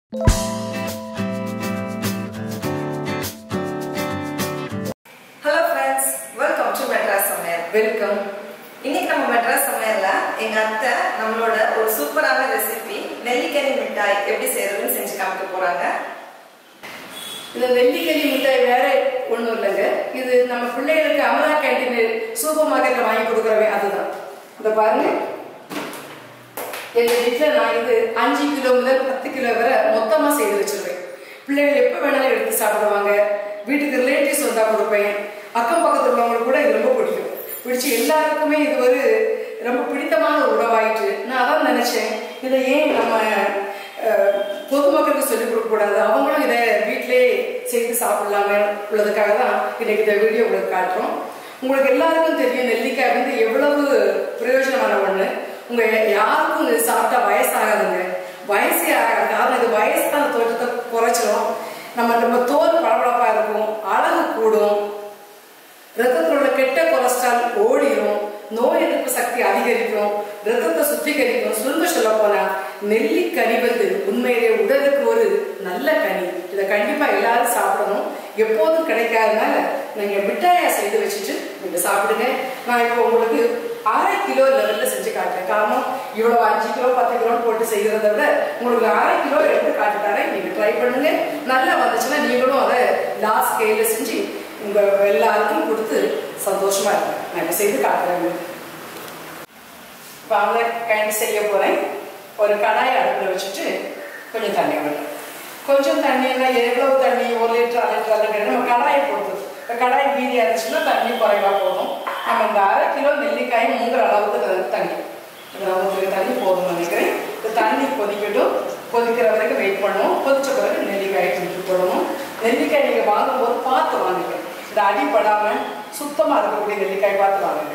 Hello friends welcome to Madras Samayal welcome இன்னைக்கு நம்ம மெட்ராஸ் சமையல்ல எங்க அத்தை நம்மளோட ஒரு சூப்பரான ரெசிபி நெல்லிக்கனி மிட்டாய் எப்படி செய்யறதுன்னு செஞ்சு காமிக்க போறாங்க இந்த நெல்லிக்கனி மிட்டாய் வேற ஒண்ணும் இல்லைங்க இது நம்ம பிள்ளைகளுக்கு அமரா கேண்டீன் சூப்பர் மார்க்கெட்ல வாங்கி கொடுக்குறவே அதுதான் இந்த பாருங்க எங்க வீட்டுல நான் இது அஞ்சு கிலோ முதல் பத்து கிலோ வரை மொத்தமா செய்து வச்சிருவேன் பிள்ளைகள் எப்ப வேணாலும் எடுத்து சாப்பிடுவாங்க வீட்டுக்கு ரிலேட்டிவ்ஸ் வந்தா கொடுப்பேன் அக்கம் பக்கத்துல உள்ளவங்களுக்கு கூட இது ரொம்ப பிடிக்கும் பிடிச்சு எல்லாருக்குமே இது ஒரு ரொம்ப பிடித்தமான ஒரு உணவாயிட்டு நான் அதான் நினைச்சேன் இதை ஏன் நம்ம அஹ், பொதுமக்களுக்கு சொல்லிக் கொடுக்க கூடாது அவங்களும் இதை வீட்டிலே செய்து சாப்பிடலாமே உள்ளதுக்காக தான் இன்னைக்கு இந்த வீடியோ உங்களுக்கு காட்டுறோம் உங்களுக்கு எல்லாருக்கும் தெரியும் நெல்லிக்காய் வந்து எவ்வளவு பிரயோஜனமான ஒண்ணு உங்க யாருக்கும் இது சாப்பிட்டா வயசாகாதுங்க வயசே ஆகாது காரணம் இது வயசான தோற்றத்தை குறைச்சிரும் நம்ம நம்ம தோல் பளபளப்பா இருக்கும் அழகு கூடும் ரத்தத்தில் உள்ள கெட்ட கொலஸ்ட்ரால் ஓடிடும் நோய் எதிர்ப்பு சக்தி அதிகரிக்கும் ரத்தத்தை சுத்திகரிக்கும் சுருங்க சொல்ல போனா நெல்லிக்கனி வந்து உண்மையிலே உடலுக்கு ஒரு நல்ல கனி இதை கண்டிப்பா எல்லாரும் சாப்பிடணும் எப்போதும் கிடைக்காதனால நீங்க மிட்டாயா செய்து வச்சுட்டு நீங்க சாப்பிடுங்க நான் இப்போ உங்களுக்கு அரை கிலோ லெவல்ல செஞ்சு காட்டுறேன் காரணம் இவ்வளவு அஞ்சு கிலோ பத்து கிலோ போட்டு செய்யறத விட உங்களுக்கு அரை கிலோ எடுத்து காட்டு தரேன் நீங்க ட்ரை பண்ணுங்க நல்லா வந்துச்சுன்னா நீங்களும் அதை லாஸ்ட் ஸ்கேல செஞ்சு உங்க எல்லாருக்கும் கொடுத்து சந்தோஷமா இருப்பேன் நான் இப்ப செய்து காட்டுறேன் உங்களுக்கு. இப்ப அவங்க கண்டி செய்ய போறேன் ஒரு கடாயை அடுப்புல வச்சுட்டு கொஞ்சம் தண்ணி விடுறேன் கொஞ்சம் தண்ணின்னா எவ்வளவு தண்ணி ஒரு லிட்டர் அரை லிட்டர் அதை நம்ம கடாயை பொறுத்து இப்போ கடாய் மீதியா இருந்துச்சுன்னா தண்ணி குறைவா போதும் நம்ம இந்த அரை கிலோ நெல்லிக்காய் மூங்குற அளவுக்கு த- தண்ணி இந்த அளவுக்கு தண்ணி போதும்னு நினைக்கிறேன் இந்த தண்ணி கொதிக்கட்டும் கொதிக்கிற வரைக்கும் வெயிட் பண்ணுவோம் கொதிச்ச பிறகு நெல்லிக்காயை தூக்கி போடணும் நெல்லிக்காய் நீங்க வாங்கும்போது பார்த்து வாங்குங்க இந்த அடிப்படாம சுத்தமா இருக்கக்கூடிய நெல்லிக்காய் பார்த்து வாங்குங்க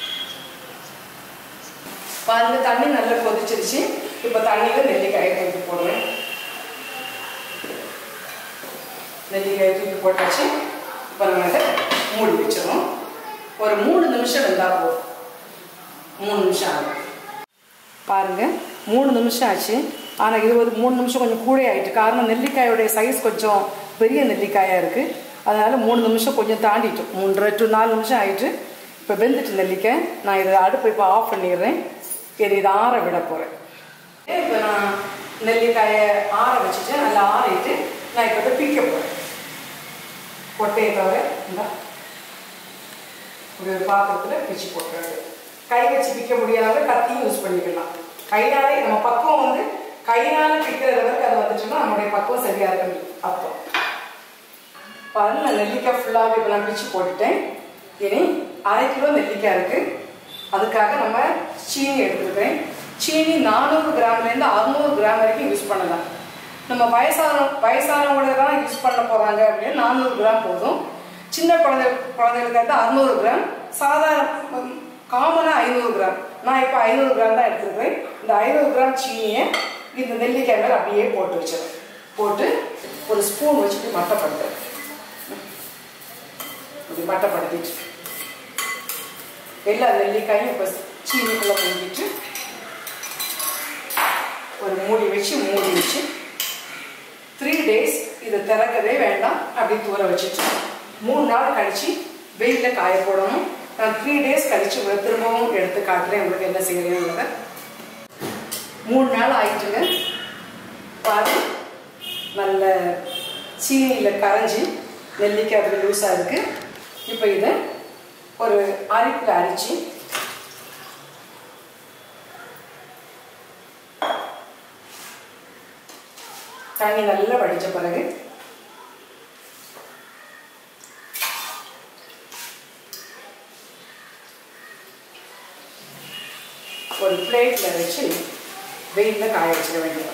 பாருங்க தண்ணி நல்லா கொதிச்சிருச்சு இப்போ தண்ணியில நெல்லிக்காயை தூக்கி போடுவேன் நெல்லிக்காயை தூக்கி போட்டாச்சு இப்போ நம்ம இதை மூடி வச்சிடணும் ஒரு மூணு நிமிஷம் வெந்தா போதும் மூணு நிமிஷம் ஆகும் பாருங்க மூணு நிமிஷம் ஆச்சு ஆனால் இது ஒரு மூணு நிமிஷம் கொஞ்சம் கூட ஆயிட்டு காரணம் நெல்லிக்காயோடைய சைஸ் கொஞ்சம் பெரிய நெல்லிக்காயாக இருக்கு அதனால மூணு நிமிஷம் கொஞ்சம் தாண்டிட்டோம் மூன்றரை டு நாலு நிமிஷம் ஆயிட்டு இப்போ வெந்துட்டு நெல்லிக்காய் நான் இதை அடுப்பை இப்போ ஆஃப் பண்ணிடுறேன் இதை இதை ஆற விட போகிறேன் இப்போ நான் நெல்லிக்காயை ஆற வச்சுட்டு நல்லா ஆறிட்டு நான் இப்போ இதை பிக்க போகிறேன் கொட்டையை தவிர இந்த ஒரு பாத்திரத்தில் பிச்சு போட்டுறது கை வச்சு பிக்க முடியாதவங்க கத்தியும் யூஸ் பண்ணிக்கலாம் கையாலே நம்ம பக்குவம் வந்து கையால பிக்கிற அளவுக்கு அது வந்துச்சுன்னா நம்மளுடைய பக்குவம் சரியா இருக்கு அர்த்தம் பாருங்க நான் நெல்லிக்காய் ஃபுல்லாகவே இப்போ நான் பிச்சு போட்டுட்டேன் இனி அரை கிலோ நெல்லிக்காய் இருக்கு அதுக்காக நம்ம சீனி எடுத்துருக்கேன் சீனி நானூறு கிராம்லேருந்து அறுநூறு கிராம் வரைக்கும் யூஸ் பண்ணலாம் நம்ம வயசான வயசானவங்க தான் யூஸ் பண்ண போகிறாங்க அப்படின்னு நானூறு கிராம் போதும் சின்ன குழந்தை குழந்தைகளுக்கு வந்து அறுநூறு கிராம் சாதாரண காமனாக ஐநூறு கிராம் நான் இப்போ ஐநூறு கிராம் தான் எடுத்துருக்கேன் இந்த ஐநூறு கிராம் சீனியை இந்த நெல்லிக்காய் மேலே அப்படியே போட்டு வச்சிடுறேன் போட்டு ஒரு ஸ்பூன் வச்சுட்டு மட்டப்படுத்துறேன் இப்படி மட்டப்படுத்திட்டு எல்லா நெல்லிக்காயும் இப்போ சீனிக்குள்ளே மூடிட்டு ஒரு மூடி வச்சு மூடி வச்சு த்ரீ டேஸ் இதை திறக்கவே வேண்டாம் அப்படி தூர வச்சுட்டு மூணு நாள் கழிச்சு வெயிலில் காய போடணும் நான் த்ரீ டேஸ் கழிச்சு உங்களை திரும்பவும் எடுத்து காட்டுறேன் உங்களுக்கு என்ன செய்யறேங்கிறத மூணு நாள் ஆயிட்டுங்க பாரு நல்ல சீனியில் கரைஞ்சி நெல்லிக்காய் அப்படி லூஸாக இருக்கு இப்போ இதை ஒரு அரிப்பில் அரிச்சு தண்ணி நல்லா வடிச்ச பிறகு ஒரு பிளேட்ல வச்சு வெயிலில் காய வச்சிட வேண்டியது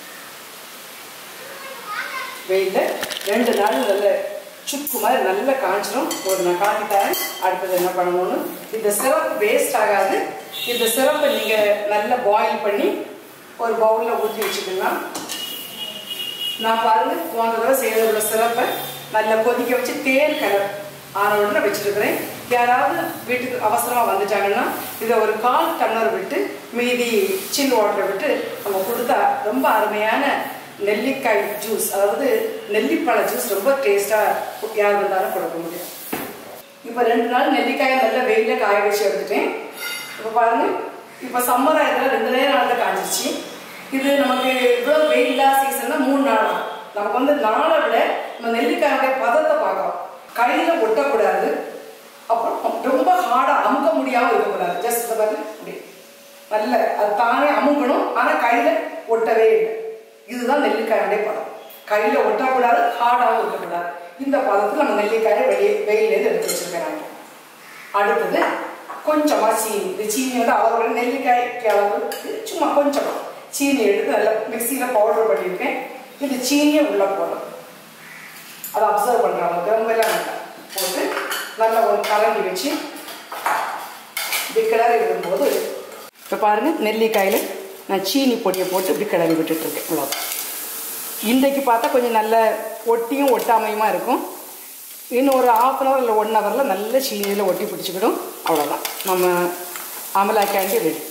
வெயிலில் ரெண்டு நாள் நல்ல சுக்கு மாதிரி நல்லா காய்ச்சிரும் ஒரு நான் காட்டி தரேன் அடுத்தது என்ன பண்ணணும்னு இந்த சிரப் வேஸ்ட் ஆகாது இந்த சிரப்பை நீங்கள் நல்லா பாயில் பண்ணி ஒரு பவுலில் ஊற்றி வச்சுக்கலாம் நான் பாருங்க போன தடவை செய்யறதோட சிறப்பை நல்லா கொதிக்க வச்சு தேன் கலர் ஆன உடனே வச்சிருக்கிறேன் யாராவது வீட்டுக்கு அவசரமாக வந்துட்டாங்கன்னா இதை ஒரு கால் டம்ளர் விட்டு மீதி சில் வாட்டரை விட்டு நம்ம கொடுத்தா ரொம்ப அருமையான நெல்லிக்காய் ஜூஸ் அதாவது நெல்லிப்பழ ஜூஸ் ரொம்ப டேஸ்ட்டாக யார் வந்தாலும் கொடுக்க முடியும் இப்போ ரெண்டு நாள் நெல்லிக்காயை நல்லா வெயில காய வச்சு எடுத்துட்டேன் இப்போ பாருங்க இப்போ சம்மர் ஆயத்தில் ரெண்டு நேரம் நாளில் காஞ்சிச்சு இது நமக்கு இவ்வளோ வெயில் இல்லாத சீசன்னா மூணு நாள் தான் நமக்கு வந்து நாளை விட நம்ம நெல்லிக்காயோடைய பதத்தை பார்க்கலாம் கையில் ஒட்டக்கூடாது அப்புறம் ரொம்ப ஹார்டாக அமுக்க முடியாமல் இருக்கக்கூடாது ஜஸ்ட் இந்த பாருங்க இப்படி நல்ல அது தானே அமுங்கணும் ஆனால் கையில் ஒட்டவே இல்லை இதுதான் நெல்லிக்காயோடைய பதம் கையில் ஒட்டக்கூடாது ஹார்டாகவும் இருக்கக்கூடாது இந்த பதத்தில் நம்ம நெல்லிக்காயை வெளியே வெயிலேருந்து எடுத்து வச்சிருக்கேன் நான் அடுத்தது கொஞ்சமாக சீனி இந்த சீனி வந்து அளவோட நெல்லிக்காய்க்கு அளவு சும்மா கொஞ்சமாக சீனி எடுத்து நல்லா மிக்சியில் பவுடர் பண்ணியிருக்கேன் இந்த சீனியை உள்ளே போடணும் அதை அப்சர்வ் பண்ணுற அளவுக்கு ரொம்ப எல்லாம் வேண்டாம் போட்டு நல்லா ஒரு கலங்கி வச்சு இப்படி கிளறி விடும்போது இப்போ பாருங்கள் நெல்லிக்காயில் நான் சீனி பொடியை போட்டு இப்படி கிளறி விட்டுட்ருக்கேன் இவ்வளோ இன்றைக்கு பார்த்தா கொஞ்சம் நல்ல ஒட்டியும் ஒட்டாமையுமா இருக்கும் இன்னும் ஒரு ஆஃப் அன் ஹவர் இல்லை ஒன் ஹவரில் நல்ல சீனியில் ஒட்டி பிடிச்சிக்கிடும் அவ்வளோதான் நம்ம அமலா கேண்டி ரெடி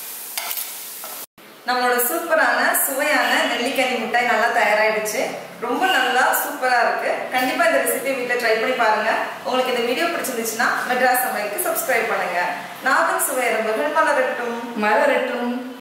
நம்மளோட சூப்பரான சுவையான நெல்லிக்கனி மிட்டாய் நல்லா தயாராயிடுச்சு ரொம்ப நல்லா சூப்பரா இருக்கு கண்டிப்பா இந்த ரெசிபி வீட்டில் ட்ரை பண்ணி பாருங்க உங்களுக்கு இந்த வீடியோ பிடிச்சிருந்துச்சுன்னா மெட்ராஸ் சமையலுக்கு சப்ஸ்கிரைப் பண்ணுங்க நாவின் சுவை எறும்புகள் மலரட்டும் மலரட்டும்